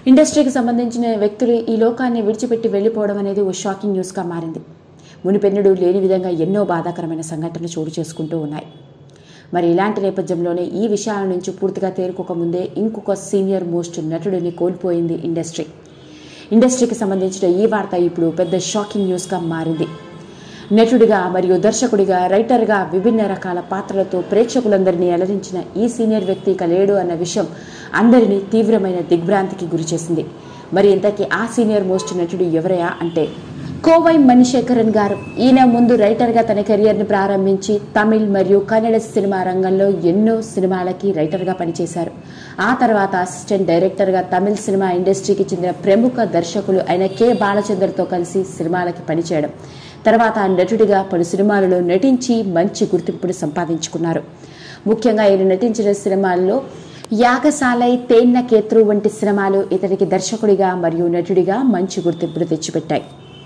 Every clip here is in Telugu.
ఇండస్ట్రీకి సంబంధించిన వ్యక్తులు ఈ లోకాన్ని విడిచిపెట్టి వెళ్ళిపోవడం అనేది ఓ షాకింగ్ న్యూస్గా మారింది మునిపెన్నుడు లేని విధంగా ఎన్నో బాధాకరమైన సంఘటనలు చోటు చేసుకుంటూ ఉన్నాయి మరి ఇలాంటి నేపథ్యంలోనే ఈ విషయాల నుంచి పూర్తిగా తేరుకోకముందే ఇంకొక సీనియర్ మోస్ట్ నటుడిని కోల్పోయింది ఇండస్ట్రీ ఇండస్ట్రీకి సంబంధించిన ఈ వార్త ఇప్పుడు పెద్ద షాకింగ్ న్యూస్గా మారింది నటుడిగా మరియు దర్శకుడిగా రైటర్గా విభిన్న రకాల పాత్రలతో ప్రేక్షకులందరినీ అలరించిన ఈ సీనియర్ వ్యక్తి ఇక లేడు అన్న విషయం అందరినీ తీవ్రమైన దిగ్భ్రాంతికి గురిచేసింది మరి ఇంతకీ ఆ సీనియర్ మోస్ట్ నటుడు ఎవరయా అంటే కోవై మణిశేఖరన్ గారు ఈయన ముందు రైటర్గా తన కెరియర్ని ప్రారంభించి తమిళ్ మరియు కన్నడ సినిమా రంగంలో ఎన్నో సినిమాలకి రైటర్గా పనిచేశారు ఆ తర్వాత అసిస్టెంట్ డైరెక్టర్గా తమిళ్ సినిమా ఇండస్ట్రీకి చెందిన ప్రముఖ దర్శకులు అయిన కె బాలచందర్తో కలిసి సినిమాలకి పనిచేయడం తర్వాత నటుడిగా పలు సినిమాలలో నటించి మంచి గుర్తింపును సంపాదించుకున్నారు ముఖ్యంగా ఈయన నటించిన సినిమాల్లో యాగశాలై తేన్న కేత్రు వంటి సినిమాలు ఇతనికి దర్శకుడిగా మరియు నటుడిగా మంచి గుర్తింపును తెచ్చిపెట్టాయి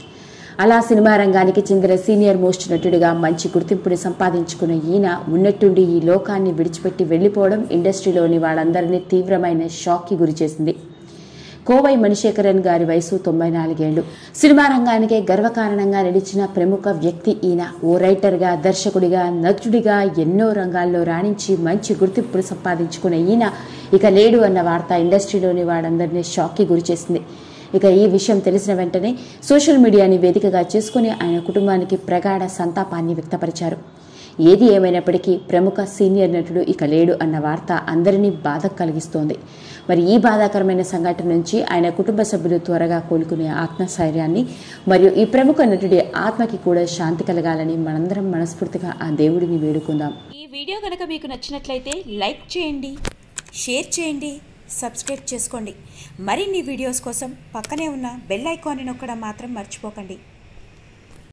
అలా సినిమా రంగానికి చెందిన సీనియర్ మోస్ట్ నటుడిగా మంచి గుర్తింపుని సంపాదించుకున్న ఈయన ఉన్నట్టుండి ఈ లోకాన్ని విడిచిపెట్టి వెళ్లిపోవడం ఇండస్ట్రీలోని వాళ్ళందరినీ తీవ్రమైన షాక్కి గురిచేసింది కోవై మణిశేఖరన్ గారి వయసు తొంభై నాలుగేళ్లు సినిమా రంగానికే గర్వకారణంగా నిలిచిన ప్రముఖ వ్యక్తి ఈయన ఓ రైటర్గా దర్శకుడిగా నటుడిగా ఎన్నో రంగాల్లో రాణించి మంచి గుర్తింపును సంపాదించుకున్న ఈయన ఇక లేడు అన్న వార్త ఇండస్ట్రీలోని వాడందరినీ షాక్కి గురిచేసింది ఇక ఈ విషయం తెలిసిన వెంటనే సోషల్ మీడియాని వేదికగా చేసుకుని ఆయన కుటుంబానికి ప్రగాఢ సంతాపాన్ని వ్యక్తపరిచారు ఏది ఏమైనప్పటికీ ప్రముఖ సీనియర్ నటుడు ఇక లేడు అన్న వార్త అందరినీ బాధ కలిగిస్తోంది మరి ఈ బాధాకరమైన సంఘటన నుంచి ఆయన కుటుంబ సభ్యులు త్వరగా కోలుకునే ఆత్మస్థైర్యాన్ని మరియు ఈ ప్రముఖ నటుడి ఆత్మకి కూడా శాంతి కలగాలని మనందరం మనస్ఫూర్తిగా ఆ దేవుడిని వేడుకుందాం ఈ వీడియో కనుక మీకు నచ్చినట్లయితే లైక్ చేయండి షేర్ చేయండి సబ్స్క్రైబ్ చేసుకోండి మరిన్ని వీడియోస్ కోసం పక్కనే ఉన్న బెల్ ఐకాన్ని నొక్కడం మాత్రం మర్చిపోకండి